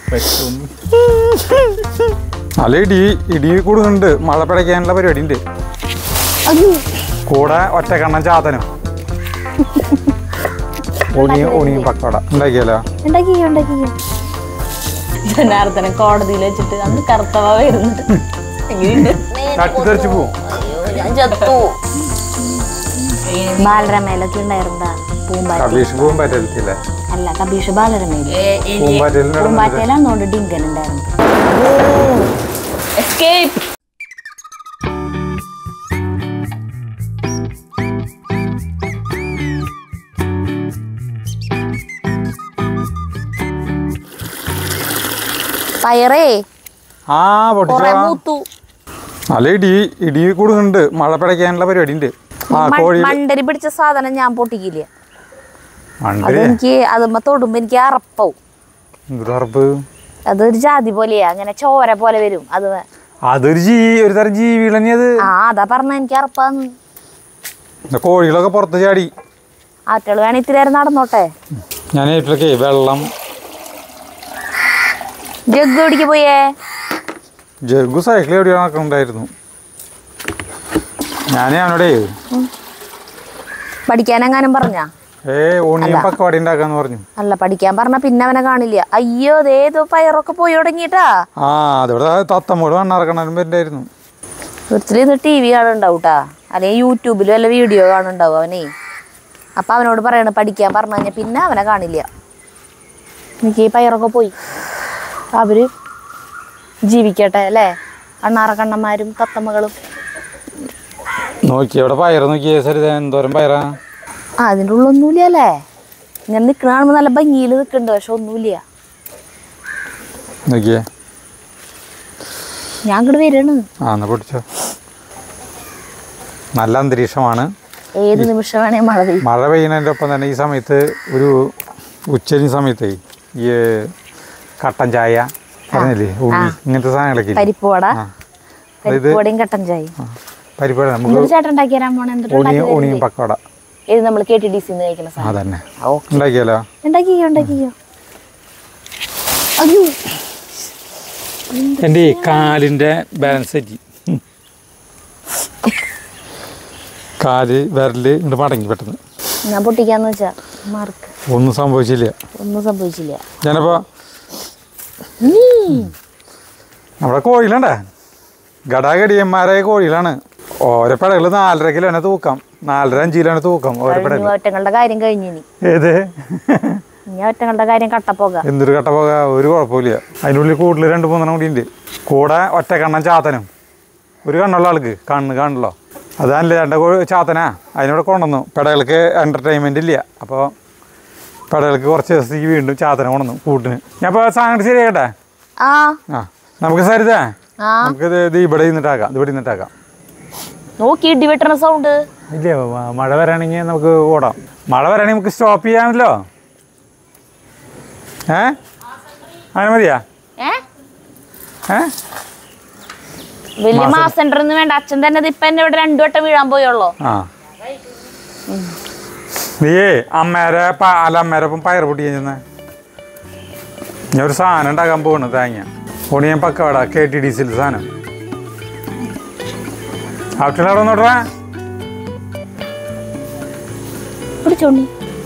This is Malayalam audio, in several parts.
പറ്റും അല്ല ഇടി ഇടി കൂടുന്നുണ്ട് മഴ പിടയ്ക്കാനുള്ള പരിപാടി ഉണ്ട് കൂടെ ഒറ്റക്കണ്ണൻ ചാത്തനും ഉണിയും ഉണിയും പക്കോട ഉണ്ടാക്കിയല്ലോ ഉണ്ടാക്കിയോ ഉണ്ടാക്കിയോ ജനാർദ്ദനം കോടതിയിൽ വെച്ചിട്ട് അന്ന് കറുത്തവ വരുന്നുണ്ട് എങ്ങനെയുണ്ട് തട്ടി തെറിച്ച് പോവും ഞാൻ ചത്തു ബാലരമയിലൊക്കെ ഉണ്ടായിരുന്നാ പൂമ്പാറ്റ കബീഷ് പോകാൻ പറ്റില്ല അല്ല കബീഷ് ബാലരമയില് പൂമ്പാറ്റയിൽ പൂമ്പാറ്റയിലാന്നോണ്ട് ഡിങ്കൻ ഉണ്ടായിരുന്നു എസ്കേപ്പ് പയറേ ആ കൊറേ പൊട്ടിച്ചോ മൂത്തു അല്ല ഇടി ഇടി കൂടുന്നുണ്ട് മഴ പിടയ്ക്കാനുള്ള പരിപാടി ഉണ്ട് ആ മൺ- കോഴി മണ്ടരി പിടിച്ച സാധനം ഞാൻ പൊട്ടിക്കില്ല മണ്ടേ അതെനിക്ക് അതുമ്മ തൊടുമ്പോ എനിക്ക് അറപ്പാവും എന്തൊരു ഉറപ്പ് അതൊരു ജാതി പോലെയാ അങ്ങനെ ചോര പോലെ വരും അത് അതൊരു ജീ ഒരു തരം ജീവികൾ തന്നെ അത് ആ അതാ പറഞ്ഞ എനിക്ക് അറപ്പാന്ന് இந்த കോഴികളൊക്കെ പുറത്ത് ചാടി ആറ്റുകൾ വേണേ ഇത്തിരി നേരം നടന്നോട്ടെ ഞാൻ വീട്ടിലൊക്കെ വെള്ളം ജഗ് എവിടേക്ക് പോയേ ജഗ്ഗു സൈക്കിൾ എവിടെ നടക്കുന്നുണ്ടായിരുന്നു ഞാൻ അവനോടേ പഠിക്കാനെങ്ങാനും പറഞ്ഞാ ഏ ഉണിയും പക്കവാടി ഉണ്ടാക്കാന്ന് പറഞ്ഞു അല്ല പഠിക്കാൻ പറഞ്ഞ പിന്നെ അവനെ കാണില്ല അയ്യോ അതേതോ പയറൊക്കെ പോയി തുടങ്ങിട്ടാ ആ അതിവിടെ തത്തമ്മോട് മണ്ണറക്കണനും വരുന്നുണ്ടായിരുന്നു വീട്ടിൽ ഇന്ന് ടി വി കാണുന്നുണ്ടാവും കേട്ടാ അല്ലെങ്കിൽ യൂട്യൂബിൽ വല്ല വീഡിയോ കാണുന്നുണ്ടാവും അവനെ അപ്പൊ അവനോട് പറയണ പഠിക്കാൻ പറഞ്ഞു കഴിഞ്ഞാൽ പിന്നെ അവനെ കാണില്ല എനിക്ക് ഈ പയറൊക്കെ പോയി അവര് ജീവിക്കട്ടെ അല്ലേ അണ്ണാറക്കണ്ണന്മാരും തത്തമ്മകളും നോക്കി അവിടെ പയറ് നോക്കിയേ സരിത എന്തോരം പയറാ ആ അതിൻ്റെ ഉള്ളൊന്നുമില്ല അല്ലേ ഇങ്ങനെ നിൽക്കണ കാണുമ്പോൾ നല്ല ഭംഗിയിൽ നിൽക്കുന്നുണ്ട് പക്ഷെ ഒന്നുമില്ല നോക്കിയേ ഞാൻ ഇങ്ങോട്ട് വരാണ് ആ എന്നാ പൊട്ടിച്ചോ നല്ല അന്തരീക്ഷമാണ് ഏത് നിമിഷം വേണേ മഴ പെയ്യും മഴ പെയ്യുന്നതിൻ്റെ ഒപ്പം തന്നെ ഈ സമയത്ത് ഒരു ഉച്ചരി സമയത്ത് ഈ കട്ടൻ ചായ പറഞ്ഞില്ലേ ഉള്ളി ഇങ്ങനത്തെ സാധനങ്ങളൊക്കെ ഇല്ലേ? പരിപ്പ് വട ആ അതായത് പരിപ്പുവടയും കട്ടൻ ചായയും ആ, പരിപ്പ് വട നമുക്ക് എന്നിട്ട് ചേട്ടൻ ഉണ്ടാക്കി തരാൻ പോണ എന്നിട്ട് ഉണിയും ഉണ്ടാക്കി ഉണിയും തരില്ലേ? പക്കവട ഇത് നമ്മൾ കെ ടി ഡി സിന്ന് കഴിക്കുന്ന സാധനം അതന്നെ ഓക്കെ ഉണ്ടാക്കിയാലോ ഉണ്ടാക്കിയോ ഉണ്ടാക്കിയോ അയ്യോ എൻ്റെ ഈ കാലിൻ്റെ ബാലൻസ് തെറ്റി കാല് വിരല് ഇങ്ങോട്ട് മടങ്ങി പെട്ടെന്ന് ഞാൻ പൊട്ടിക്കാന്ന് വെച്ചാ മാർക്ക് ഒന്നും സംഭവിച്ചില്ല ഒന്നും സംഭവിച്ചില്ല ഞാനപ്പോൾ ഉം. നമ്മുടെ കോഴിയിലുണ്ടേ ഗടാഗടിയന്മാരായ കോഴികളാണ് ഓരോ പടകൾ നാലര കിലോനെ തൂക്കാം നാലര അഞ്ച് കിലോനെ തൂക്കാം ഓരോ കഴിഞ്ഞു പടകൾ ഒറ്റങ്ങളുടെ കാര്യം കഴിഞ്ഞു ഇനി ഏത് ഇനി ഒറ്റങ്ങളുടെ കാര്യം കട്ടപ്പോക എന്തൊരു കട്ട പോക ഒരു കുഴപ്പമില്ല അതിനുള്ളിൽ കൂടുതൽ രണ്ട് മൂന്നെണ്ണം കൂടി ഉണ്ട് കൂടെ ഒറ്റ കണ്ണൻ ചാത്തനും ഒരു കണ്ണുള്ള ആൾക്ക് കണ്ണ് കാണുള്ളോ അതല്ല രണ്ട് കോ- ചാത്തനാ അതിനോട് കൊണ്ടുവന്നു പെടകൾക്ക് എൻ്റർടൈൻമെൻ്റ് ഇല്ല അപ്പോൾ പെടകൾക്ക് കുറച്ച് ദിവസത്തേക്ക് വീണ്ടും ചാത്തനെ കൊണ്ടുവന്നു കൂട്ടിന് ഞാൻ ഇപ്പോൾ സാധനം ശരിയാക്കട്ടെ ആ ആ നമുക്ക് സരിതേ ആ നമുക്ക് ഇത് ഇത് ഇവിടെ നിന്നിട്ടാക്കാം ഇത് ഇവിടെ നിന്നിട്ടാക്കാം നോക്കി ഇടി വെട്ടണ സൗണ്ട് ഇല്ലേ മ- മഴ വരാണെങ്കിൽ നമുക്ക് ഓടാം മഴ വരാണെങ്കിൽ നമുക്ക് സ്റ്റോപ്പ് ചെയ്യാമല്ലോ ഏ അങ്ങനെ മതിയാ ഏ ഏ വലിയ മാസ് സെന്റർ ഒന്നും വേണ്ട അച്ഛൻ തന്നെ ഇത് ഇപ്പൊ എന്നെ ഇവിടെ രണ്ടു വട്ടം വീഴാൻ പോയുള്ളൂ ആ നീയേ അമ്മേരെ പ- അല്ല അമ്മേരെ ഒപ്പം പയർ പൊട്ടി ചെന്ന് ഞാൻ ഒരു സാധനം ഉണ്ടാക്കാൻ പോകണ് തേങ്ങ പൊണിയൻ പക്കവട കെ ടി ഡി സിയിൽ സാധനം ആവശ്യം അവിടെ നോട്ടാ പിടിച്ചോണ്ടി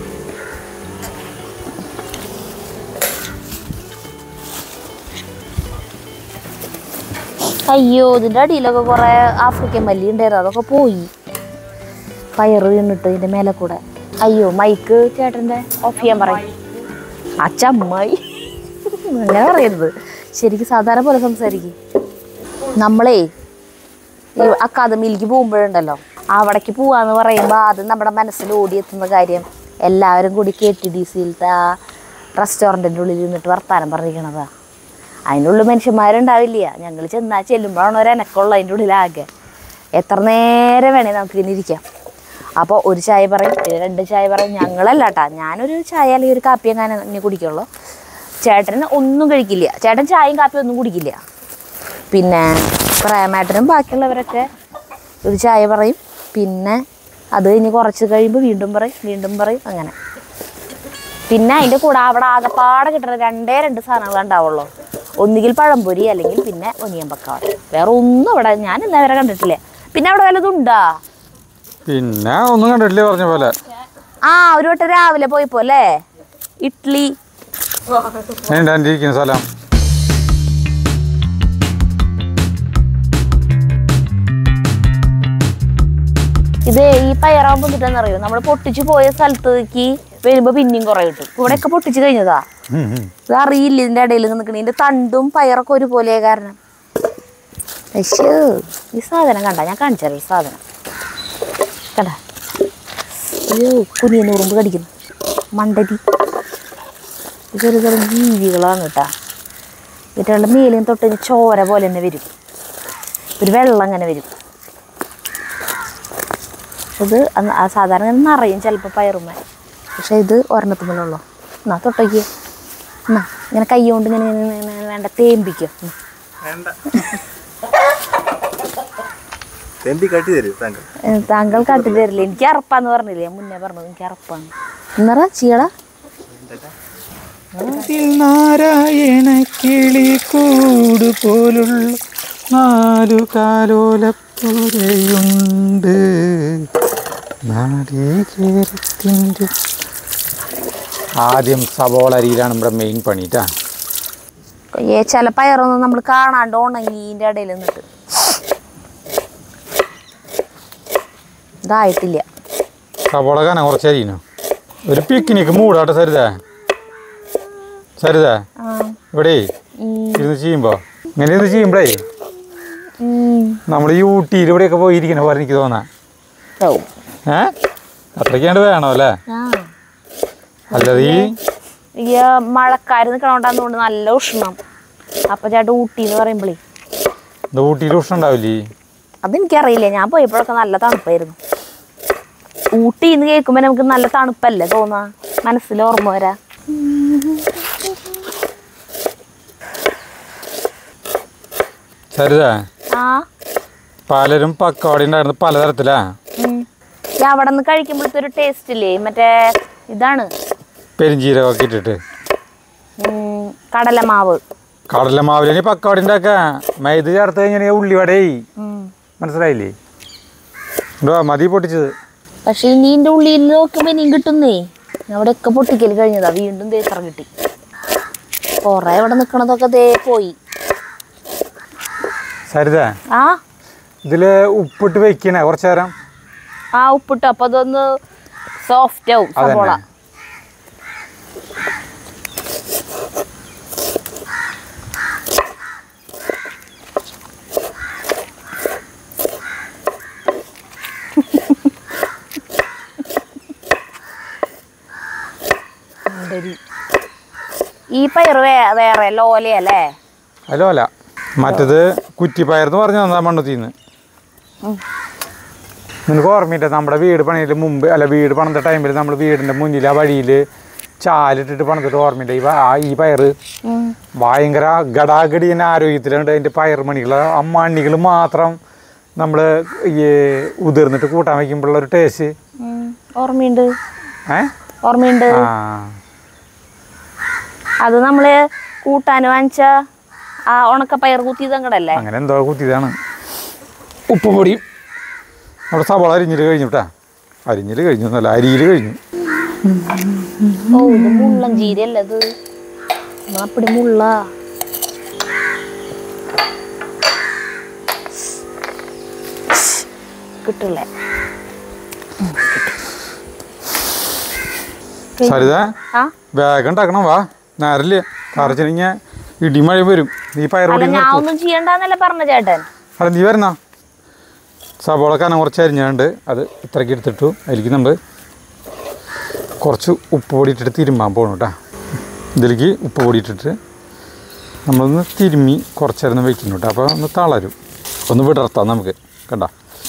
അയ്യോ ഇതിന്റെ അടിയിലൊക്കെ കുറെ ആഫ്രിക്കൻ മല്ലി ഉണ്ടായിരുന്നു അതൊക്കെ പോയി പയറ് വീണിട്ട് ഇതിന്റെ മേലെ കൂടെ അയ്യോ മൈക്ക് ചേട്ടന്റെ ഓഫ് ചെയ്യാൻ പറയും അച്ചമ്മായി അങ്ങനെ പറയരുത് ശരിക്കും സാധാരണ പോലെ സംസാരിക്കും നമ്മളേ ഈ അക്കാദമിയിലേക്ക് പോകുമ്പോഴുണ്ടല്ലോ അവിടേക്ക് പോവാന്ന് പറയുമ്പോൾ ആദ്യം നമ്മുടെ മനസ്സിൽ ഓടിയെത്തുന്ന കാര്യം എല്ലാവരും കൂടി കെ ടി ഡി സിയിലത്തെ ആ റെസ്റ്റോറൻറ്റിൻ്റെ ഉള്ളിൽ ഇരുന്നിട്ട് വർത്താനം പറഞ്ഞിരിക്കണതാ അതിൻ്റെ ഉള്ളിൽ മനുഷ്യന്മാരുണ്ടാവില്ല ഞങ്ങൾ ചെന്നാൽ ചെല്ലുമ്പോഴാണ് ഒരു എനക്കുള്ള അതിൻ്റെ ഉള്ളിലാകെ എത്ര നേരം വേണേൽ നമുക്ക് ഇങ്ങനെ ഇരിക്കാം അപ്പോൾ ഒരു ചായ പറയും പിന്നെ രണ്ട് ചായ പറയും ഞങ്ങളല്ല കേട്ടാ ഞാനൊരു ചായ അല്ലെങ്കിൽ ഒരു കാപ്പി എങ്ങനെ ഇനി കുടിക്കുള്ളൂ ചേട്ടൻ ഒന്നും കഴിക്കില്ല ചേട്ടൻ ചായയും കാപ്പിയും ഒന്നും കുടിക്കില്ല പിന്നെ പ്രേമേട്ടനും ബാക്കിയുള്ളവരൊക്കെ ഒരു ചായ പറയും പിന്നെ അത് കഴിഞ്ഞ് കുറച്ച് കഴിയുമ്പോൾ വീണ്ടും പറയും വീണ്ടും പറയും അങ്ങനെ പിന്നെ അതിന്റെ കൂടെ അവിടെ ആകെപ്പാടെ കിട്ടുന്ന രണ്ടേ രണ്ട് സാധനങ്ങൾ ഉണ്ടാവുള്ളൂ ഒന്നുകിൽ പഴംപൊരി അല്ലെങ്കിൽ പിന്നെ ഒനിയൻ പക്കാവട വേറെ ഒന്നും അവിടെ ഞാൻ ഇന്നേവരെ കണ്ടിട്ടില്ല പിന്നെ അവിടെ വല്ലതുണ്ടാ പിന്നെ ഒന്നും കണ്ടിട്ടില്ലേ പറഞ്ഞ പോലെ ആ ഒരു വട്ടം രാവിലെ പോയപ്പോ അല്ലേ ഇഡ്ലി എൻ്റെ എൻ്റെ ഇരിക്കുന്ന സ്ഥലം ഇത് ഈ പയറാകുമ്പോൾ എന്നിട്ടെന്നറിയോ നമ്മൾ പൊട്ടിച്ചു പോയ സ്ഥലത്തേക്ക് വരുമ്പോ പിന്നെയും കുറെ കിട്ടും ഇവിടെയൊക്കെ പൊട്ടിച്ചു കഴിഞ്ഞതാ ഉം, ഉം. ഇത് അറിയില്ല ഇതിന്റെ ഇടയിൽ നിൽക്കണ ഇതിന്റെ തണ്ടും പയറൊക്കെ ഒരുപോലെ കാരണം പക്ഷേ ഈ സാധനം കണ്ട ഞാൻ കാണിച്ചാലോ ഈ സാധനം കണ്ട അയ്യോ കുനിയൻ ഉറുമ്പ് കടിക്കുന്നു മണ്ടരി ഇത് ചെറിയ ചെറിയ ജീവികളാണ് കേട്ടാ ഇവറ്റുകളുടെ മേലും തൊട്ട് ഇങ്ങനെ ചോര പോലെ തന്നെ വരും ഒരു വെള്ളം അങ്ങനെ വരും ഇത് അന്ന് ആ സാധാരണ ഇങ്ങനെ നിറയും ചിലപ്പോൾ പയറുമ്മ പക്ഷെ ഇത് ഒരെണ്ണത്തുമ്പോഴുള്ളൂ എന്നാ തൊട്ടേക്ക് എന്നാ ഇങ്ങനെ കൈ കൊണ്ട് ഇങ്ങനെ ഇങ്ങനെ ഇങ്ങനെ ഇങ്ങനെ വേണ്ട തേമ്പിക്കോ ഉം. തെമ്പി കാട്ടി തരൂ താങ്കൾ ഏ, താങ്കൾ കാട്ടി തരില്ല എനിക്ക് അറപ്പാന്ന് പറഞ്ഞില്ലേ ഞാൻ മുന്നേ പറഞ്ഞത് എനിക്ക് അറപ്പാണ് എന്നറ ചീള അതിൽ നാരായണ കിളി കൂട് പോലുള്ള നാലു കാലോലപ്പുരയുണ്ട് നാടീകേരത്തിൻ്റെ ആദ്യം സവോള അരിയിലാണ് നമ്മുടെ മെയിൻ പണിട്ടാ ഏ ചില പയറൊന്നും നമ്മൾ കാണാണ്ട് ഉണങ്ങി ഇതിൻ്റെ ഇടയിൽ നിന്നിട്ട് ഇതായിട്ടില്ല സവോള കനം കുറച്ച് അരിയണോ ഒരു പിക്നിക്ക് മൂടാട്ടെ സരിതേ സരിതേ ആ ഇവിടെ ഇരുന്ന് ചെയ്യുമ്പോൾ ഇങ്ങനെ ഇരുന്ന് ചെയ്യുമ്പോഴേ ഉം. നമ്മൾ ഈ ഊട്ടിയിൽ ഇവിടെയൊക്കെ പോയിരിക്കണ പോലെ എനിക്ക് തോന്നാ ഓ. ഏ അത്രയ്ക്കാണ്ട് വേണോ അല്ലേ ആ അല്ലാതെ ഈ ഈ മഴക്കാര് നിൽക്കണോണ്ടാന്നുകൊണ്ട് നല്ല ഉഷ്ണം അപ്പൊ ചേട്ടാ ഊട്ടി എന്ന് പറയുമ്പോഴേ ഇത് ഊട്ടിയിൽ ഉഷ്ണം ഉണ്ടാവില്ലേ അതെനിക്കറിയില്ല ഞാൻ പോയപ്പോഴൊക്കെ നല്ല തണുപ്പായിരുന്നു ഊട്ടി എന്ന് കേൾക്കുമ്പോൾ നമുക്ക് നല്ല തണുപ്പല്ലേ തോന്നാ മനസ്സിൽ ഓർമ്മ വരാ സരിതാ ആ പലരും പക്കവാടി ഉണ്ടായിരുന്നു പലതരത്തിലാ ഉം. ഈ അവിടെ നിന്ന് കഴിക്കുമ്പോഴത്തെ ഒരു ടേസ്റ്റ് ഇല്ലേ മറ്റേ ഇതാണ് പെരിഞ്ചീരകമൊക്കെ ഇട്ടിട്ട് ഉം, കടലമാവ് കടലമാവിലെ പക്കവാടി ഉണ്ടാക്ക മൈദ ചേർത്ത് കഴിഞ്ഞാൽ ഉള്ളിവടേ ഉം. മനസ്സിലായില്ലേ ഉണ്ടോ മതി പൊട്ടിച്ചത് പക്ഷെ ഇനി ഇതിന്റെ ഉള്ളിൽ നോക്കുമ്പോ ഇനിയും കിട്ടുന്നേ അവിടെയൊക്കെ പൊട്ടിക്കൽ കഴിഞ്ഞതാ വീണ്ടും ദേസറ കിട്ടി കൊറേ ഇവിടെ നിക്കണതൊക്കെ ദേ പോയി സരിതാ ആ ഇതിൽ ഉപ്പിട്ട് വെക്കണേ കുറച്ച് നേരം ആ ഉപ്പിട്ടു അപ്പൊ അതൊന്ന് സോഫ്റ്റ് ആവും അതന്നെ. സവോള സുന്ദരി. ഈ പയർ വേ- വേറെ ലോലയല്ലേ അല്ലോ അല്ല മറ്റത് കുറ്റിപ്പയർന്ന് പറഞ്ഞു തന്നാ മണ്ണുത്തീന്ന് നിനക്ക് ഓർമ്മയില്ല നമ്മുടെ വീട് പണിയുടെ മുമ്പ് അല്ല വീട് പണിത ടൈമിൽ നമ്മൾ വീടിൻ്റെ മുന്നിൽ ആ വഴിയിൽ ചാലിട്ടിട്ട് പണിതിട്ട് ഓർമ്മയില്ല ഈ പ- ആ ഈ പയറ് ഉം. ഭയങ്കര ഗടാഗടിയൻ ആരോഗ്യത്തിലുണ്ട് അതിൻ്റെ പയർ മണികൾ ആ മണികൾ മാത്രം നമ്മൾ ഈ ഉതിർന്നിട്ട് കൂട്ടാൻ വയ്ക്കുമ്പോഴുള്ള ഒരു ടേസ്റ്റ് ഉം. ഓർമ്മയുണ്ട് ഏ ഓർമ്മയുണ്ട് ആ അത് നമ്മള് കൂട്ടാൻ വാങ്ങിച്ച ആ ഉണക്കപ്പയർ കുത്തിയത് അങ്ങടല്ലേ അങ്ങനെ എന്തോ കുത്തിയതാണ് ഉപ്പ് പൊടിയും അവിടെ സവാള അരിഞ്ഞിൽ കഴിഞ്ഞു കേട്ടാ അരിഞ്ഞിൽ കഴിഞ്ഞു എന്നല്ല അരിയിൽ കഴിഞ്ഞു ഓ ഇത് മുള്ളൻ ജീരല്ലേ ഇത് അപ്പടി മുള്ള കിട്ടില്ലേ സരിത ആ വേഗം ഉണ്ടാക്കണം വാ നേരല്ലേ കറച്ചിനിങ്ങ ഇടിമഴ വരും നീ പയർ അല്ല പൊടി ഞാൻ ഒന്നും ചെയ്യണ്ടെന്നല്ലേ പറഞ്ഞ ചേട്ടൻ അല്ല നീ വരുന്ന സവാള കനം കുറച്ച് അരിഞ്ഞാണ്ട് അത് ഇത്രയ്ക്ക് എടുത്തിട്ടു അതിലേക്ക് നമ്മൾ കുറച്ച് ഉപ്പ് പൊടി ഇട്ടിട്ട് തിരുമ്പാൻ പോകണം കേട്ടോ ഇതിലേക്ക് ഉപ്പ് പൊടി ഇട്ടിട്ട് നമ്മളൊന്ന് തിരുമ്മി കുറച്ച് നേരം വെക്കുന്നു കേട്ടോ അപ്പോൾ ഒന്ന് തളരും ഒന്ന് വിടർത്താം നമുക്ക് കണ്ട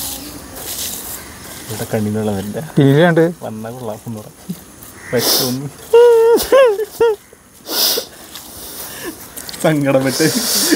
ഇവിടെ കണ്ണിനുള്ള വല്ല പിന്നീട് വന്ന കൊള്ളാം പറ വിഷമൊന്നും സങ്കടപ്പെട്ട്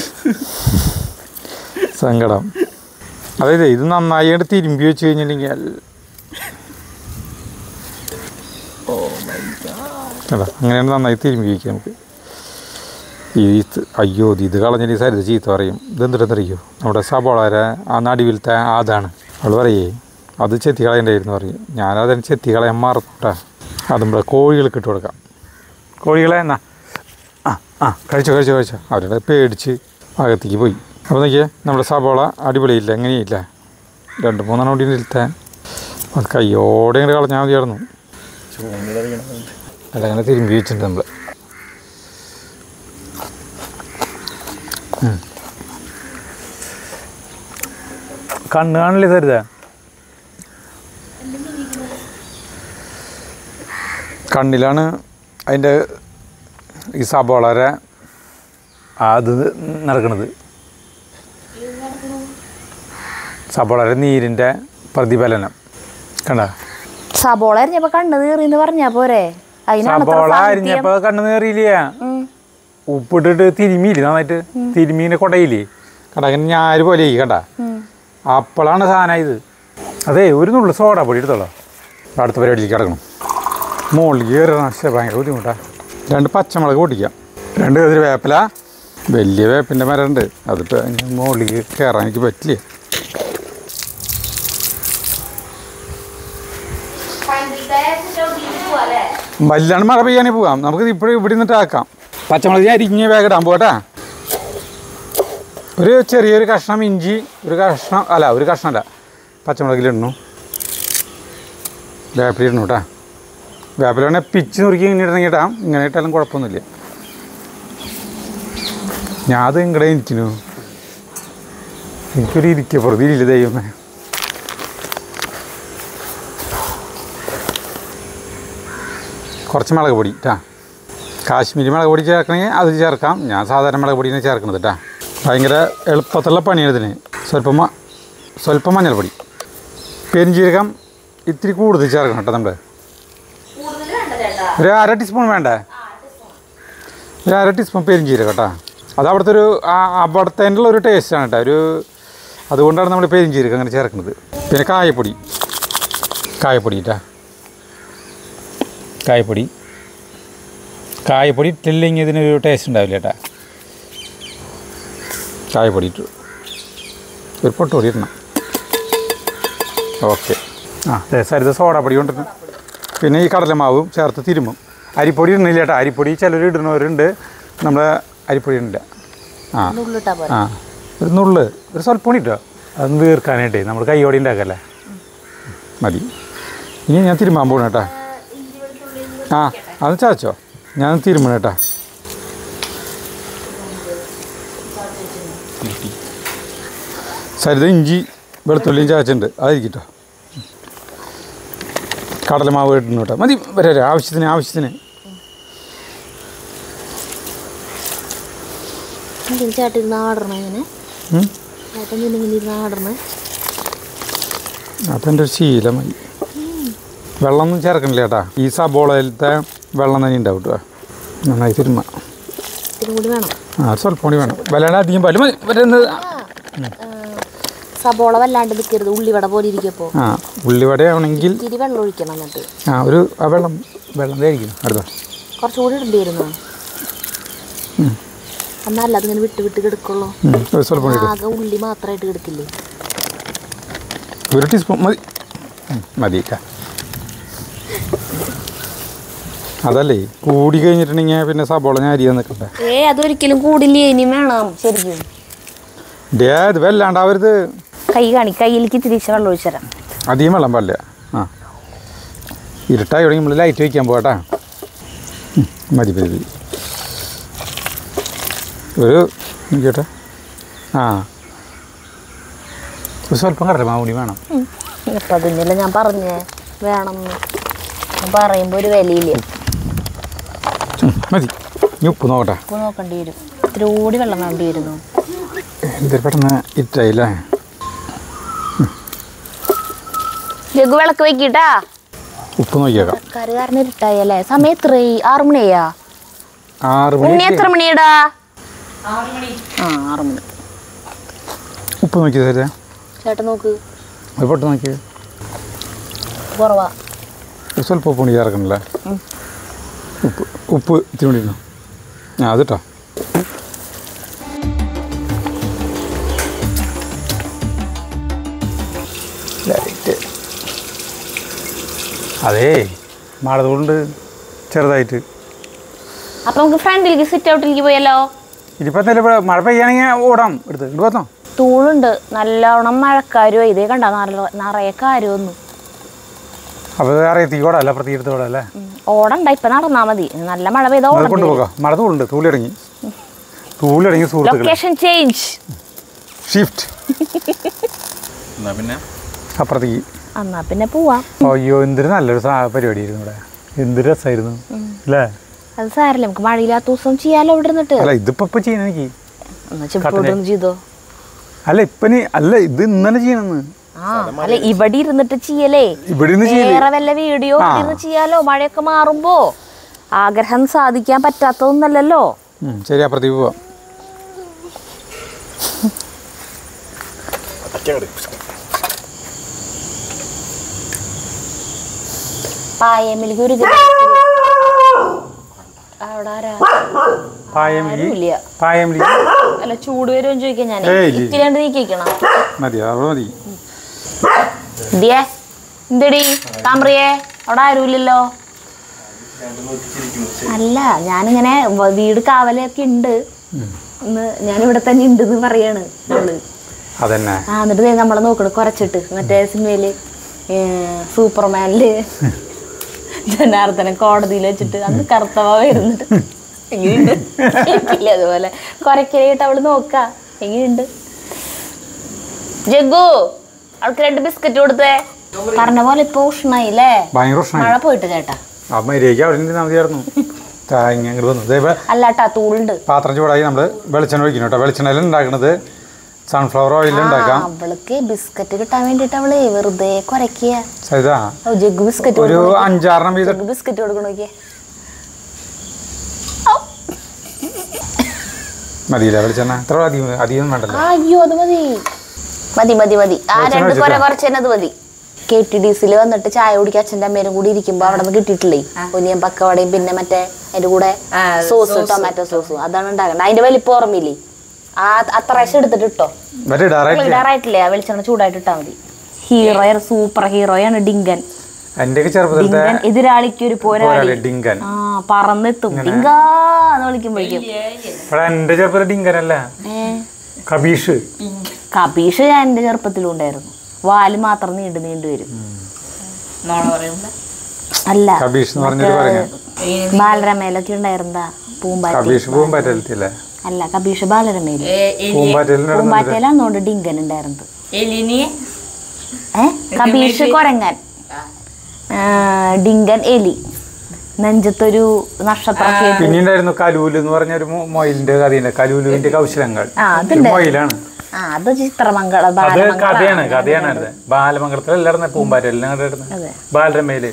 സങ്കടം അതായത് ഇത് നന്നായി അങ്ങോട്ട് തിരുമ്പി വെച്ച് കഴിഞ്ഞിട്ടുണ്ടെങ്കിൽ കേട്ടോ അങ്ങനെയാണ് നന്നായി തിരുമ്പി വയ്ക്കുക നമുക്ക് ഈ ത്- അയ്യോ ഇത് ഇത് കളഞ്ഞിട്ട് ഈ സരിത ചീത്ത പറയും ഇതെന്തിട്ടെന്നറിയോ നമ്മുടെ സബോളരെ ആ നടുവിലത്തെ അതാണ് അവൾ പറയേ അത് ചെത്തി കളയണ്ടായിരുന്നു പറയും ഞാനതിന് ചെത്തി കളയാൻ മറന്നുട്ടാ അത് നമ്മുടെ കോഴികൾക്ക് ഇട്ട് കൊടുക്കാം കോഴികളെ എന്നാ ആ ആ കഴിച്ചോ കഴിച്ചോ കഴിച്ചോ അവരുടെ പേടിച്ച് അകത്തേക്ക് പോയി അപ്പോൾ നോക്കിയേ നമ്മുടെ സബോള അടിപൊളിയില്ല എങ്ങനെയില്ല രണ്ട് മൂന്നെണ്ണം കൂടി നിൽത്തെ അത് കയ്യോടെ ഇങ്ങോട്ട് കളഞ്ഞാൽ മതിയായിരുന്നു അല്ല അങ്ങനെ തിരുമ്പി വെച്ചിട്ടുണ്ട് നമ്മൾ കണ്ണ് കാണില്ലേ തരുത കണ്ണിലാണ് അതിൻ്റെ ഈ സബോളരെ അത് നടക്കുന്നത് സബോളരെ നീരിൻ്റെ പ്രതിഫലനം കണ്ട സബോള അരിഞ്ഞപ്പോ കണ്ണ് തീറിന്ന് പറഞ്ഞാ പോരെ അതിനാണ് ഇത്ര സബോള സാഹിത്യം. അരിഞ്ഞപ്പോൾ കണ്ണ് നേറിയില്ലേ ഉം. ഉപ്പിട്ടിട്ട് തിരുമിയില്ലേ നന്നായിട്ട് തിരുമീനെ കൊടയില്ലേ കണ്ട അങ്ങനെ ഞാര് പോലെ കണ്ട ഉം. അപ്പോഴാണ് സാധനം ഇത് അതെ ഒരു നുള്ളു സോഡ പൊടി എടുത്തോളാം അടുത്ത പരിപാടിയിലേക്ക് കിടക്കണം മുകളിൽ കയറണം പക്ഷേ ഭയങ്കര ബുദ്ധിമുട്ടാണ് രണ്ട് പച്ചമുളക് പൊട്ടിക്കാം രണ്ട് കതിരി വേപ്പില വലിയ വേപ്പിൻ്റെ മരമുണ്ട് അതിപ്പോൾ മുകളിലേക്ക് കയറാൻ എനിക്ക് പറ്റില്ല വല്ലാണ് മഴ പെയ്യാനേ പോകാം നമുക്ക് ഇപ്പോഴും ഇവിടെ നിന്നിട്ട് ആക്കാം പച്ചമുളക് ഞാൻ അരിഞ്ഞ് വേഗം ഇടാൻ പോകട്ടെ ഒരു ചെറിയൊരു കഷ്ണം ഇഞ്ചി ഒരു കഷ്ണം അല്ല ഒരു കഷ്ണം അല്ല പച്ചമുളകിലിടണു വേപ്പിലിടണു കേട്ടാ വേപ്പിലാണെ പിച്ച് നുറുക്കി ഇങ്ങനെ ഇടണമെങ്കിൽ ഇടാം ഇങ്ങനെ ഇട്ടാലും കുഴപ്പമൊന്നുമില്ല ഞാൻ അത് ഇങ്ങടെ ഇരിക്കുന്നു എനിക്കൊരു ഇരിക്കുക പ്രതിയില്ല ദൈവമേ കുറച്ച് മുളക് പൊടി കേട്ടാ കാശ്മീരി മുളക് പൊടി ചേർക്കണമെങ്കിൽ അത് ചേർക്കാം ഞാൻ സാധാരണ മുളക് പൊടിയാണ് ചേർക്കുന്നത് കേട്ടാ ഭയങ്കര എളുപ്പത്തുള്ള പണിയാണ് ഇതിന് സ്വല്പം മ- സ്വല്പം മഞ്ഞൾപ്പൊടി പെരിഞ്ജീരകം ഇത്തിരി കൂടുതൽ ചേർക്കണം കേട്ടോ നമ്മൾ ഒരു അര ടീസ്പൂൺ വേണ്ടേ ഒരു അര ടീസ്പൂൺ പെരിഞ്ജീരകം കേട്ടോ അത് അവിടുത്തെ ഒരു ആ- അവിടുത്തെ ഉള്ള ഒരു ടേസ്റ്റാണ് കേട്ടോ ഒരു അതുകൊണ്ടാണ് നമ്മൾ പെരിഞ്ജീരകം അങ്ങനെ ചേർക്കുന്നത് പിന്നെ കായപ്പൊടി കായപ്പൊടി കേട്ടാ കായപ്പൊടി കായപ്പൊടി ഇട്ടില്ലെങ്കിൽ ഇതിനൊരു ടേസ്റ്റ് ഉണ്ടാവില്ല കേട്ടാ കായപ്പൊടി ഇട്ടു ഒരു പൊട്ട് പൊടി ഇടണം ഓക്കെ ആ ദേ സരിത സോഡാപ്പൊടി കൊണ്ടിരുന്നു പിന്നെ ഈ കടലമാവും ചേർത്ത് തിരുമ്പും അരിപ്പൊടി ഇടുന്നില്ല കേട്ടോ അരിപ്പൊടി ചിലർ ഇടുന്നവരുണ്ട് നമ്മളെ അരിപ്പൊടി ഇടില്ല ആ ഉള്ളിട്ടാ പോരെ ആ ഒരു നുള്ള് ഒരു സ്വല്പം കൂടി ഇട്ടോ അതൊന്ന് തീർക്കാനായിട്ടേ നമ്മൾ കൈയോടെ ഉണ്ടാക്കല്ലേ മതി ഇനി ഞാൻ തിരുമ്പാൻ പോകണം കേട്ടോ ആ അത് ചാച്ചോ ഞാൻ തിരുമ്പണം കേട്ടോ സരിത ഇഞ്ചി വെളുത്തുള്ളിയും ചാച്ചുണ്ട് അതായിരിക്കട്ടോ കടലമാവ് ഇടുന്നു കേട്ടോ മതി വരെ വരെ ആവശ്യത്തിന് ആവശ്യത്തിന് എന്തിന് ചേട്ടൻ ഇരുന്ന് ആടണ ഇങ്ങനെ ഉം. ചേട്ടൻ എന്തിനെങ്കിലും ഇരുന്ന് ആടണ അതെൻ്റെ ഒരു ശീലമായി വെള്ളമൊന്നും ചേർക്കണില്ല ചേട്ടാ ഈ സബോളയിലത്തെ വെള്ളം തന്നെ ഉണ്ടാവും കേട്ടോ നന്നായി തിരുമ്മ ഇത്തിരി കൂടി വേണം ആ സ്വല്പം കൂടി വേണം വല്ലാണ്ട് അധികം പാല് മതി വരുന്നത് സബോള വല്ലാണ്ട് നിൽക്കരുത് ഉള്ളിവട പോലെ ഇരിക്കപ്പോ ആ ഉള്ളിവടയാണെങ്കിൽ ഇത്തിരി വെള്ളം ഒഴിക്കണം എന്നിട്ട് ആ ഒരു ആ വെള്ളം വെള്ളം തേരിക്കും അടുത്ത കുറച്ചുകൂടി ഇടേണ്ടി വരുന്നു എന്നല്ല അതിങ്ങനെ വിട്ട് വിട്ട് കിടക്കുള്ളൂ ഉം, ഒരു സ്വല്പം കൂടി ഇടും ആകെ ഉള്ളി മാത്രമായിട്ട് കിടക്കില്ലേ ഒരു ടീസ്പൂൺ മതി ഉം, മതി ട്ടാ. അതല്ലേ കൂടി കഴിഞ്ഞിട്ടുണ്ടെങ്കിൽ പിന്നെ സബോള ഞാൻ അരിയാൻ നിൽക്കട്ടെ ഏ അതൊരിക്കലും കൂടില്ലേ ഇനി വേണം ശരിക്കും ഡേ ഇത് വല്ലാണ്ടാവരുത് കൈ കാണി കയ്യിലേക്ക് തിരിച്ച് വെള്ളം ഒഴിച്ചുതരാം അധികം വെള്ളം പാടില്ല ആ ഇരുട്ടായി തുടങ്ങി നമ്മൾ ലൈറ്റ് വയ്ക്കാൻ പോകട്ടാ ഉം, മതി മതി മതി ഒരു കേട്ടെ ആ ഒരു സ്വല്പം കടലമാവ് കൂടി വേണം ഇപ്പം അതിനല്ല ഞാൻ പറഞ്ഞേ വേണം ഞാൻ പറയുമ്പോൾ ഒരു വിലയില്ല ഉം, മതി ഇനി ഉപ്പ് നോക്കട്ടെ ഉപ്പ് നോക്കേണ്ടി വരും ഇത്തിരി കൂടി വെള്ളം വേണ്ടി വരുന്നു എന്തൊരു പെട്ടെന്ന് ഇറ്റായില്ലേ ലഘു വിളക്ക് വെക്കിട്ടാ ഉപ്പ് നോക്കിയേക്കാം കരുകാരന് ഇരുട്ടായി അല്ലേ സമയം എത്ര ആറു മണിയാ ആറ് ഉണ്ണി മണി എത്ര മണിയടാ ആ ആറു മണി ഉപ്പ് നോക്കി തരാം ചേട്ടൻ നോക്ക് ഒരു പൊട്ട് നോക്കിയത് കുറവാ ഒരു സ്വല്പം ഉപ്പ് കൂടി ചേർക്കണല്ലേ ഉപ്പ് ഉപ്പ് ഇത്തിരി കൂടി ഇടണം. ആ അതിട്ടോ ലൈറ്റ് അതേ മഴതുകൊണ്ട് ചെറുതായിട്ട് അപ്പൊ നമുക്ക് ഫ്രണ്ടിലേക്ക് സിറ്റ് ഔട്ടിലേക്ക് പോയല്ലോ ഇനിയിപ്പോൾ എന്തായാലും ഇവിടെ മഴ പെയ്യാണെങ്കിൽ ഓടാം എടുത്ത് ഇങ്ങോട്ട് പോത്തോ തൂളുണ്ട് നല്ലോണം മഴക്കാരും ഇതേ കണ്ട നിറയെ കാര്യം ഒന്നും അപ്പോൾ അറിയത്തി ഓടാം അല്ല പ്രതി എടുത്ത് ഓടാം അല്ലേ ഓടണ്ട ഇപ്പൊ നടന്നാ മതി നല്ല മഴ പെയ്ത അത് ഓടണ്ട കൊണ്ടുപോകാം മഴ തൂളുണ്ട് തൂലിറങ്ങി തൂലിറങ്ങി സുഹൃത്തുക്കളെ ലൊക്കേഷൻ ചേഞ്ച് ഷിഫ്റ്റ് എന്നാ പിന്നെ അപ്പുറത്തേക്ക് എന്നാ പിന്നെ പോവാം അയ്യോ എന്തൊരു നല്ലൊരു സാ- പരിപാടിയായിരുന്നു ഇവിടെ എന്തൊരു രസമായിരുന്നു അല്ലേ അത് സാരല്ല നമുക്ക് മഴയില്ലാത്ത ദിവസം ചെയ്യാലോ ഇവിടെ ഇരുന്നിട്ട് അല്ല ഇതിപ്പോ ഇപ്പൊ ചെയ്യണം എനിക്ക് എന്നാ ചിപ്പോട്ട് ഒന്ന് ചെയ്തോ അല്ല ഇപ്പൊ നീ അല്ല ഇത് ഇന്നലെ ചെയ്യണമെന്ന് ആ അല്ല ഇവിടെ ഇരുന്നിട്ട് ചെയ്യലേ ഇവിടെ നിന്ന് ചെയ്യല് വേറെ വല്ല വീഡിയോ ആ. ഇരുന്ന് ചെയ്യാലോ മഴയൊക്കെ മാറുമ്പോ ആഗ്രഹം സാധിക്കാൻ പറ്റാത്തതൊന്നല്ലല്ലോ ഉം, ശരി അപ്പുറത്തേക്ക് പോവാം പായമിലേക്ക് ഒരു അവിടെ ആരാ പായമിലി ആരുമില്ല പായമിലി അല്ല ചൂട് വരുമെന്ന് ചോദിക്കാൻ ഞാൻ ഏയ് ഇല്ല. ഇത്തിരി കണ്ട് നീക്കിക്കണം മതി അവിടെ മതി ദിയേ എന്തടി താമ്പ്രിയേ അവിടെ ആരുമില്ലല്ലോ അല്ല ഞാനിങ്ങനെ വ- വീട് കാവലൊക്കെ ഉണ്ട് ഇന്ന് ഞാനിവിടെ തന്നെ ഉണ്ട് എന്ന് പറയാണ് അവള് അതന്നെ ആ എന്നിട്ട് ദേ നമ്മളെ നോക്കണ് കുറച്ചിട്ട് മറ്റേ സിനിമയില് ഏ, സൂപ്പർമാനില് ജനാർദ്ദനൻ കോടതിയിൽ വെച്ചിട്ട് അന്ന് കറുത്തവ വരുന്നുണ്ട് എങ്ങനെയുണ്ട് എനിക്കില്ല അതുപോലെ കുറയ്ക്കലായിട്ട് അവള് നോക്ക എങ്ങനെയുണ്ട് ജഗ്ഗു അവൾക്ക് രണ്ട് ബിസ്ക്കറ്റ് കൊടുത്തേ പറഞ്ഞ പോലെ ഇപ്പൊ ഉഷ്ണായി അല്ലേ ഭയങ്കര മഴ പ്രശ്നമായി പോയിട്ട് ചേട്ടാ ആ മര്യാദയ്ക്ക് അവിടെ നിന്ന് മതിയായിരുന്നു തേങ്ങ ഇങ്ങോട്ട് വന്നു ഇതേ അല്ലാട്ടാ തൂളുണ്ട് പാത്രം ചൂടായി നമ്മൾ വെളിച്ചെണ്ണ ഒഴിക്കണം കേട്ടോ വെളിച്ചെണ്ണയിൽ ഉണ്ടാക്കുന്നത് സൺഫ്ലവർ ഓയിലിൽ ഉണ്ടാക്കാം അവൾക്ക് ബിസ്ക്കറ്റ് കിട്ടാൻ വേണ്ടിട്ട് അവള് വെറുതെ കുറയ്ക്കുക സരിതാ ഓ, ജഗ്ഗു ബിസ്ക്കറ്റ് ഒരു അഞ്ചാറെണ്ണം വീതം ജഗ്ഗു ബിസ്ക്കറ്റ് കൊടുക്കണ നോക്കിയേ മതിയില്ല വെളിച്ചെണ്ണ എത്ര അധികം അധികം വേണ്ടല്ലോ ആ, അയ്യോ അത് മതി മതി മതി മതി ആ വെളിച്ചെണ്ണ രണ്ട് കുറെ വെച്ചിട്ടാ? കുറച്ച് തന്നെ അത് മതി കെ ടി ഡി സിയിൽ വന്നിട്ട് ചായ കുടിക്കാൻ അച്ഛൻ്റെ അമ്മേരും കൂടി ഇരിക്കുമ്പോ അവിടെ നിന്ന് കിട്ടിയിട്ടില്ലേ ഒനിയൻ പക്കവടയും പിന്നെ മറ്റേ അതിന്റെ കൂടെ സോസ് ടൊമാറ്റോ സോസും അതാണ് ഉണ്ടാക്കണത് അതിന്റെ വലിപ്പം ഓർമ്മയില്ലേ ആ അത്ര പ്രാവശ്യം എടുത്തിട്ട് ഇട്ടോ മറ്റേ ഇടാറായിട്ടില്ല ഇടാറായിട്ടില്ലേ ആ വെളിച്ചെണ്ണ ചൂടായിട്ട് ഇട്ടാ മതി ഹീറോ സൂപ്പർ ഹീറോയാണ് ഡിങ്കൻ എന്റെയൊക്കെ ചെറുപ്പത്തിലത്തെ ഡിങ്കൻ എതിരാളിക്ക് ഒരു പോരാളി പോരാളി ഡിങ്കൻ ആ പറന്നെത്തും ഡിങ്കാന്ന് വിളിക്കുമ്പോഴേക്കും ഇവിടെ എന്റെ ചെറുപ്പത്തിൽ ഡിങ്കനല്ല ഏ കബീഷ് കബീഷ് ഞാൻ എൻ്റെ ചെറുപ്പത്തിലും ഉണ്ടായിരുന്നു വാല് മാത്രം നീണ്ടു നീണ്ടു വരും നോണ പറയുമ്പോ അല്ല കബീഷ് എന്ന് പറഞ്ഞൊരു പറയാ ബാലരമയിലൊക്കെ ഉണ്ടായിരുന്നാ പൂമ്പാറ്റ കബീഷ് പോകും പറ്റത്തില്ലേ അല്ല കബീഷ് ബാലരമയില് പൂമ്പാറ്റയിൽ നടന്നത് പൂമ്പാറ്റയിലാണ് തോന്നുന്നു ഡിങ്കൻ ഉണ്ടായിരുന്നത് എലിനിയെ ഏ കബീഷ് കൊരങ്ങൻ ആ, ഡിങ്കൻ എലി നെഞ്ചത്തൊരു നക്ഷത്രമൊക്കെ ആയിട്ട് പിന്നെ ഉണ്ടായിരുന്നു കലൂല് എന്ന് പറഞ്ഞ ഒരു മൊ- മൊയിലിന്റെ കഥയുണ്ട് കലൂലുവിന്റെ കൗശലങ്ങൾ ആ, ഒരു അതുണ്ട്. മൊയിലാണ് ആ അത് ചിത്രമംഗള അത് ബാലമംഗള കഥയാണ് കഥയാണ് അത് ബാലമംഗളത്തിൽ എല്ലായിരുന്നു പൂമ്പാറ്റെല്ലാം കണ്ടിരുന്നത് അതെ. ബാലരമയില്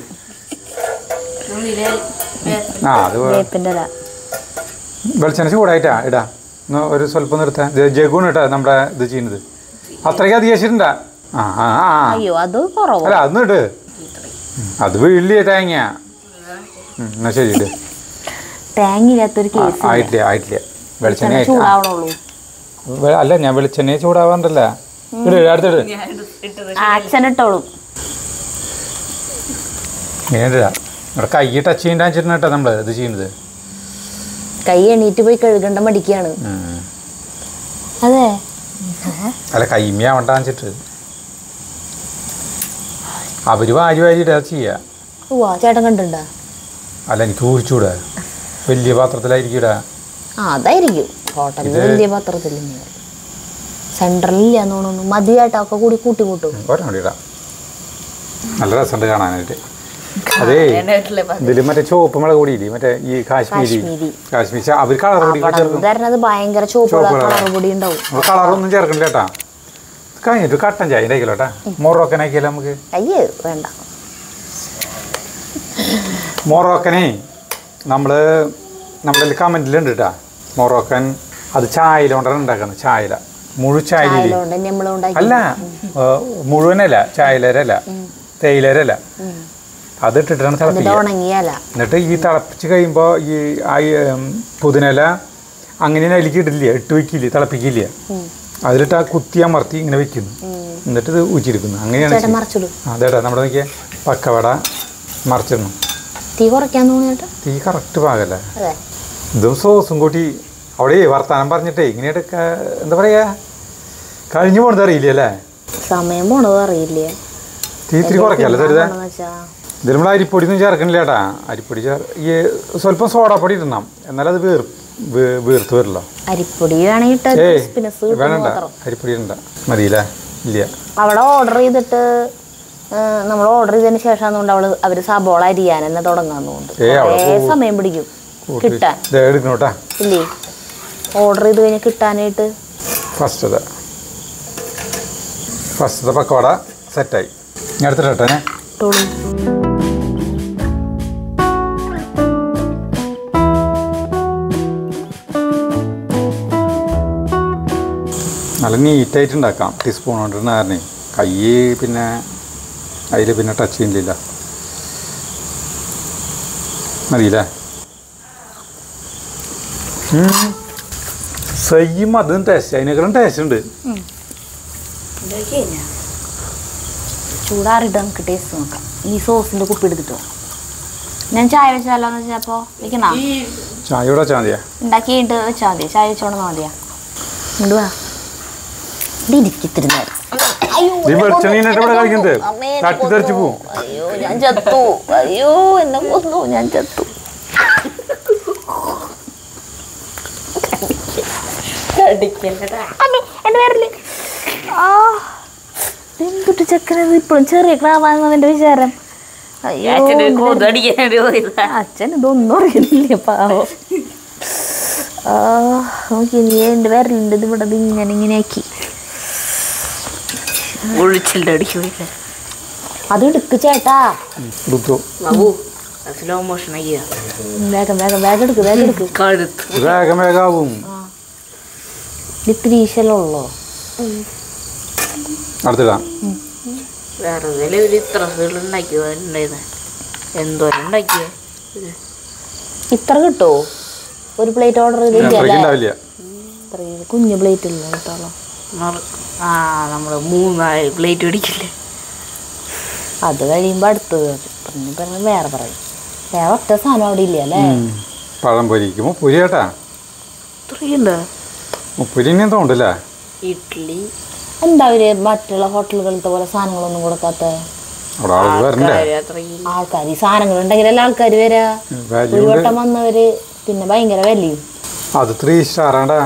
ആ അത് വേപ്പിൻ്റെ ഇല വെളിച്ചെണ്ണ ചൂടായിട്ടാ ഇടാ ഒന്ന് ഒരു സ്വല്പം നിർത്താൻ ജഗുണ് കേട്ടാ നമ്മുടെ ഇത് ചെയ്യുന്നത് അത്രയ്ക്ക് അധികം വെച്ചിട്ടുണ്ടാ ആ ആ ആ ആ. അയ്യോ അത് കുറവ് അല്ല അതൊന്നും ഇട് ഉം, അത് വീട്ടിലേ തേങ്ങ ഉം, എന്നാ ശരി ഇട് തേങ്ങയില്ലാത്തൊരു ആ, കേസ് ആയിട്ടില്ല ആയിട്ടില്ല വെളിച്ചെണ്ണ ആയിട്ടില്ല ചൂടാവണുള്ളൂ വെ- അല്ല ഞാൻ വെളിച്ചെണ്ണയെ ചൂടാവാണ്ടല്ല ഇട് അടുത്തിട് ആക്ഷൻ ഇട്ടോളും ഇങ്ങനെ ഇടാ ഇവിടെ കൈ ടച്ച് ചെയ്യണ്ടാ വെച്ചിരുന്ന കേട്ടോ നമ്മള് ഇത് ചെയ്യുന്നത് കൈ എണീറ്റ് പോയി കഴുകണ്ട മടിക്കാണ് ഉം. അതെ അല്ല കൈമയാവണ്ടാന്ന് വെച്ചിട്ട് അവര് വാരി വാരി ഇടാ ചെയ്യാ ഉവാ ചേട്ടൻ കണ്ടിട്ടുണ്ടാ അല്ല എനിക്ക് ഊഹിച്ചൂടാ വലിയ പാത്രത്തിലായിരിക്കും ഇടാ ആ അതായിരിക്കും ഹോട്ടലിൽ ഇത് വലിയ പത്രത്തിൽ സെൻട്രലില്ല തോന്നുന്നു മതിയായിട്ട് ഒക്കെ കൂടി കൂട്ടി കൂട്ടും ഒരെണ്ണം കൂടി ഇടാം നല്ല രസമുണ്ട് കാണാനായിട്ട് അതേ ഇതില് മറ്റേ ചുവപ്പ് മുളക് കൂടിയില്ലേ മറ്റേ ഈ കാശ്മീരി കാശ്മീരി. കാശ്മീരി അവർ കളർ കൂടി അവിടെ ചേർക്കും തരണത് ഭയങ്കര ചുവപ്പ് ചുവപ്പ് colour. കളർ പൊടി ഉണ്ടാവും നമ്മൾ കളറൊന്നും ചേർക്കണില്ല കേട്ടാ ഇത് കഴിഞ്ഞിട്ട് കട്ടൻ ചായ ഉണ്ടാക്കിയല്ലോ കേട്ടാ മൊറോക്കനാക്കിയാലോ നമുക്ക് അയ്യേ വേണ്ട മൊറോക്കനെ നമ്മൾ നമ്മളിൽ കമൻറ്റിലുണ്ട് കേട്ടാ മൊറോക്കൻ അത് ചായയില കൊണ്ടാണ് ഉണ്ടാക്കുന്നത് ചായയില മുഴു ചായയില ചായലുണ്ട് നമ്മൾ ഉണ്ടാക്കി അല്ല ഏ, മുഴുവനല്ല ചായലരല്ല തേയിലരല്ല അത് ഇട്ടിട്ടാണ് എന്നിട്ട് തിളപ്പിക്കുക ഉണങ്ങിയല്ല എന്നിട്ട് ഈ തിളപ്പിച്ച് കഴിയുമ്പോൾ ഈ ആ ഈ, ഉം, പുതിനയില അങ്ങനെ അതിലേക്ക് ഇടില്ല ഇട്ട് വെക്കില്ല തിളപ്പിക്കില്ല അതിലിട്ട് ആ കുത്തി അമർത്തി ഇങ്ങനെ വെക്കുന്നു എന്നിട്ട് ഇത് ഊച്ചിരിക്കുന്നു അങ്ങനെയാണ് ചേട്ടൻ ചെയ്യുന്നത്. മറിച്ചിടും ആ, അതേട്ടാ നമ്മുടെ നോക്കിയ പക്കവട മറിച്ചിടണം തീ കുറയ്ക്കാൻ തോന്നിയിട്ട് തീ കറക്റ്റ് പാകല്ലേ അതെ ഇതും സോസും കൂട്ടി അവിടെ വർത്താനം പറഞ്ഞിട്ടേ ഇങ്ങനെയായിട്ട് ക- എന്താ പറയാ കഴിഞ്ഞു പോണത് അറിയില്ല അല്ലേ സമയം പോണത് അറിയില്ലേ തീ ഇത്തിരി കുറയ്ക്കല്ലേ സരിത എന്താണെന്ന് വെച്ചാ ഇതിൽ നമ്മൾ അരിപ്പൊടി ഒന്നും ചേർക്കണില്ല ചേട്ടാ അരിപ്പൊടി ചേർ ഈ സ്വല്പം സോഡാപ്പൊടി ഇടണം എന്നാലും അത് വീർ വീ- വീർത്ത് വരില്ല അരിപ്പൊടി വേണമെങ്കിൽ ഇട്ട് ഏയ് ക്രിസ്പിനെസ് കിട്ടും വേണണ്ട മാത്രം അരിപ്പൊടി ഇടണ്ട മതിയില്ലേ ഇല്ല അവിടെ ഓർഡർ ചെയ്തിട്ട് നമ്മൾ ഓർഡർ ചെയ്തതിന് ശേഷം അതുകൊണ്ട് അവള് അവര് സബോള അരിയാൻ തന്നെ തുടങ്ങാൻ തോന്നുന്നു ഏയ് അവിടെ കുറേ പോ- സമയം പിടിക്കും കൂട്ടി കിട്ടാൻ ദേ എടുക്കണം കേട്ടാ ഇല്ലേ ഓർഡർ ചെയ്ത് കഴിഞ്ഞാൽ കിട്ടാനായിട്ട് ഫസ്റ്റത്തെ ഫസ്റ്റത്തെ പക്കവട സെറ്റായി ഞാൻ എടുത്തിട്ടെ ടോളി നല്ല നീറ്റായിട്ട് ഉണ്ടാക്കാം ടീസ്പൂൺ കൊണ്ട് നേരനെ കൈ പിന്നെ അതിൽ പിന്നെ ടച്ച് ചെയ്യുന്നില്ല മതിയില്ലേ സയ്യും അതും ടേസ്റ്റ് അതിനേക്കാളും ടേസ്റ്റ് ഉണ്ട് ചൂടാറിയിട്ട് നമുക്ക് ടേസ്റ്റ് നോക്കാം ഈ സോസിന്റെ കുപ്പി എടുത്തിട്ടോ ഞാൻ ചായ വെച്ചാലോന്ന് വെച്ചപ്പോ വെക്കണ ചായ ഇവിടെ വെച്ചാൽ മതിയാ ഉണ്ടാക്കിയിട്ട് വെച്ചാൽ മതി ചായ വെച്ചോണ്ട് മതിയാ ഇങ്ങോട്ട് വാ ഇവിടെ ഇരിക്കത്തിരി നേരം അയ്യോ, ഈ എന്നെ വെളിച്ചെണ്ണീനായിട്ട് ഇവിടെ കൊന്നു. കളിക്കുന്നത് അമ്മേ, എന്നെ തട്ടി തെറിച്ച് കൊന്നു. പോവും അയ്യോ ഞാൻ ചത്തു അയ്യോ എന്നെ കൊന്നു ഞാൻ ചത്തു അമ്മേ, എന്നെ വേറില്ലേ ആ എന്തൊട്ട് ചെക്കനത് ഇപ്പോഴും ചെറിയ ക്രാവാണെന്ന് എന്റെ വിചാരം അയ്യോ അച്ഛന് എന്റെ കൊതടിക്കാൻ പോയതാ അച്ഛൻ ഇതൊന്നും അറിയുന്നില്ല പാവം ആ നോക്കി നീ എൻ്റെ വിരലിൻ്റെ ഇത് ഇവിടെ ഇങ്ങനെ ഇങ്ങനെ ആക്കി ഒഴിച്ചിട്ട് അടിക്ക് പോയില്ല അത് എടുക്ക് ചേട്ടാ കൊടുത്തു ബാബു സ്ലോ മോഷൻ ആക്കിയ വേഗം വേഗം വേഗം എടുക്ക് വേഗം എടുക്ക് കഴുത്ത് വേഗം വേഗാവും ഇത്തിരി ഈശലുള്ളോ അടുത്തിടാം വേറെ ഇതില് ഒരു ഇത്ര ഉണ്ടാക്കിയോ ഉണ്ടായിരുന്നെ എന്തോരം ഉണ്ടാക്കിയ ഇത്ര കിട്ടോ ഒരു പ്ലേറ്റ് ഓർഡർ അത്രയ്ക്ക് ചെയ്തില്ലേ ഉണ്ടാവില്ല ഇത്രയും കുഞ്ഞു പ്ലേറ്റ് ഇല്ല കേട്ടോ ആ നമ്മള് മൂന്നാല് പ്ലേറ്റ് പിടിക്കില്ലേ അത് കഴിയുമ്പോൾ അടുത്തത് പിന്നെ പറഞ്ഞ വേറെ പറയും വേറെ ഒറ്റ സാധനം അവിടെ ഇല്ല അല്ലേ പഴം പൊരിക്ക് മുപ്പുരി കേട്ടാ ഇത്രയുണ്ട് മുപ്പുരി ഇനിയും തോണ്ടില്ല ഇഡ്ഡലി എന്താ അവര് മറ്റുള്ള ഹോട്ടലുകളിലത്തെ പോലെ സാധനങ്ങളൊന്നും കൊടുക്കാത്ത അവിടെ ആളുകൾ വരണ്ടേ ആൾക്കാര് അത്രയും ആൾക്കാർ ഈ സാധനങ്ങൾ ഉണ്ടെങ്കിലല്ലേ ആൾക്കാർ വരാ വാല്യൂ ഒരു ഉണ്ട് വട്ടം വന്നവര് പിന്നെ ഭയങ്കര വിലയും അത് ത്രീ സ്റ്റാറാണ്ടാ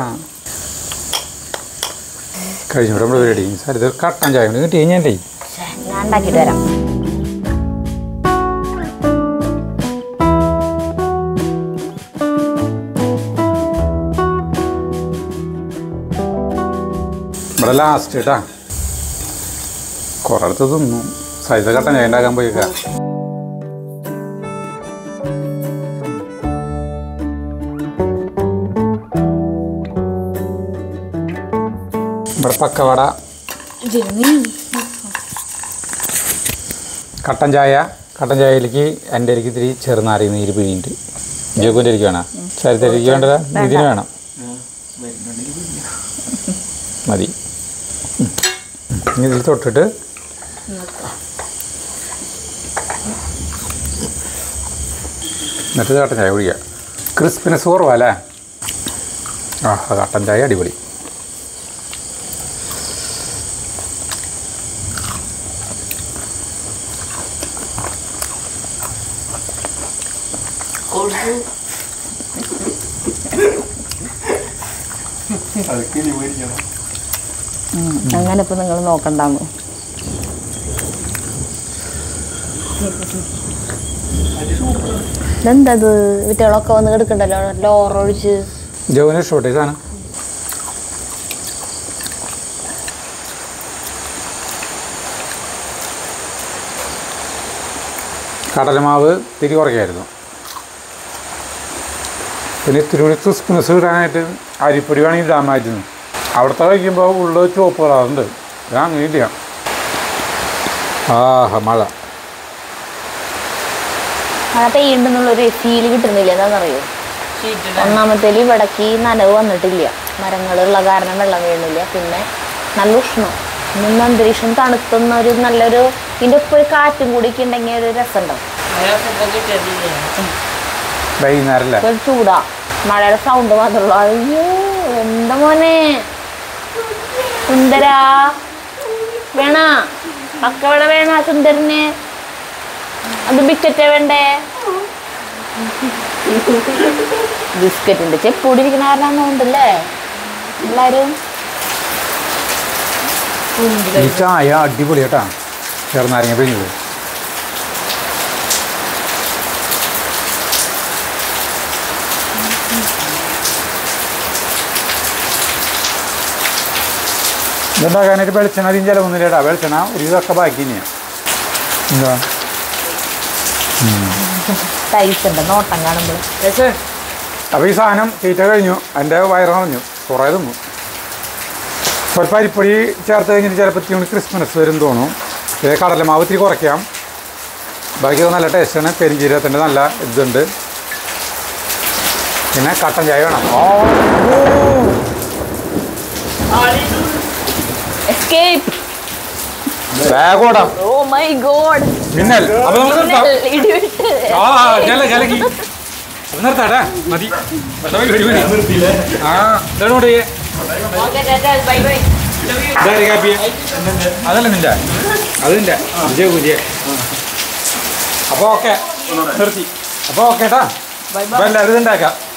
കഴിഞ്ഞ ഇവിടെ നമ്മൾ പരിപാടി സാർ ഇത് കട്ടൻ ചായ കൊണ്ട് കിട്ടി കഴിഞ്ഞാലേ ഞാൻ ഉണ്ടാക്കിയിട്ട് വരാം ഇവിടെ ലാസ്റ്റ് കേട്ടാ കുറേ അടുത്ത് തിന്നു സൈസ കട്ടൻ ചായ ഉണ്ടാക്കാൻ പോയിക്ക ഇവിടെ പക്കവട കട്ടൻ ചായ കട്ടൻ ചായയിലേക്ക് എൻ്റെ അരിക്ക് ഇത്തിരി ചെറുനാരി നീര് പിഴിയുണ്ട് ജോഗുൻ്റെ അരിക്ക് വേണം ചരിത്തരിക്ക് വേണ്ടതാ ഇതിന് വേണം മതി ഉം. ഇനി ഇതിൽ തൊട്ടിട്ട് എന്നിട്ട് കട്ടൻ ചായ കുടിക്കുക ക്രിസ്പിനെസ് കുറവാ അല്ലേ ആ കട്ടൻ ചായ അടിപൊളി അങ്ങനെ ഇപ്പൊ നിങ്ങൾ നോക്കണ്ടാന്ന് ഇതെന്തത് വിറ്റുകളൊക്കെ വന്ന് കിടക്കണ്ടല്ലോ ലോറൊഴിച്ച് ജോവിന് ഇഷ്ടപ്പെട്ടു ഈ സാധനം കടലമാവ് തിരി കുറയ്ക്കായിരുന്നു പിന്നെ ഇത്തിരി കൂടി ക്രിസ്മസ് ഇടാനായിട്ട് അരിപ്പൊടി വേണമെങ്കിൽ ഇടാമായിരുന്നു അവിടുത്തെ കഴിക്കുമ്പോൾ ഉള്ള ചുവപ്പ് കളറുണ്ട് ഞാൻ അങ്ങനെയില്ല ആഹാ മഴ മഴ പെയ്യുണ്ടെന്നുള്ളൊരു ഫീല് കിട്ടുന്നില്ല എന്താണെന്നറിയോ ഒന്നാമത്തേൽ ഇവിടേക്ക് ഈ നനവ് വന്നിട്ടില്ല മരങ്ങളുള്ള കാരണം വെള്ളം വീണില്ല പിന്നെ നല്ല ഉഷ്ണം ഇന്ന് അന്തരീക്ഷം തണുത്തുന്ന ഒരു നല്ലൊരു ഇതിൻ്റെ ഒപ്പം ഒരു കാറ്റും കൂടി ഒക്കെ ഉണ്ടെങ്കിൽ ഒരു രസമുണ്ടാവും വൈകുന്നേരല്ലേ ഒരു ചൂടാ മഴയുടെ സൗണ്ട് മാത്രമുള്ളൂ അയ്യോ എന്താ മോനെ സുന്ദരാ വേണ പക്കവട വേണ സുന്ദരന് അത് ബിസ്ക്കറ്റ് വേണ്ടേ ബിസ്ക്കറ്റിന്റെ ചെപ്പൂടിരിക്കുന്ന കാരണം ഉണ്ടല്ലേ എല്ലാരും ഈ ചായ അടിപൊളി കേട്ടാ ചെറുനാരങ്ങ പിഴിഞ്ഞത് ഇതുണ്ടാക്കാനായിട്ട് വെളിച്ചെണ്ണ അധികം ചിലവൊന്നുമില്ല കേട്ടാ വെളിച്ചെണ്ണ ഒരു ഇതൊക്കെ ബാക്കി തന്നെയാണ് എന്താ ടൈസുണ്ട് നോട്ടം കാണുമ്പോൾ അപ്പോൾ ഈ സാധനം തീറ്റ കഴിഞ്ഞു എൻ്റെ വയറ് നിറഞ്ഞു കുറേ തിന്നു സ്വല്പം അരിപ്പൊടി ചേർത്ത് കഴിഞ്ഞിട്ട് ചിലപ്പോൾ ഇത്തിരി കൂടി ക്രിസ്മസ് വരും തോന്നും ഇത് കടലമാവ് ഇത്തിരി കുറയ്ക്കാം ബാക്കി ഇത് നല്ല ടേസ്റ്റാണ് പെരിഞ്ചീരകത്തിൻ്റെ നല്ല ഇതുണ്ട് പിന്നെ കട്ടൻ ചായ വേണം ഓ എസ്കേപ്പ് വേഗം ഓടാം ഓ മൈ ഗോഡ് മിന്നൽ അപ്പോൾ നമുക്ക് നിർത്താം ഇടിവിട്ട് ആ ജല ജലകി അത് നിർത്താട്ടെ മതി പെട്ടെന്ന് വരൂ, വരൂ, വരൂ. ആ ഇതാണ് കൊണ്ടുപോയേ ഇതാര് കാപ്പി അതല്ല നിന്റെ അത് നിന്റെ വിജയ വിജയ അപ്പോൾ ഓക്കെ നിർത്തി അപ്പോൾ ഓക്കെ കേട്ടാ അപ്പോൾ എല്ലാവരും ഇത് ഉണ്ടാക്കാം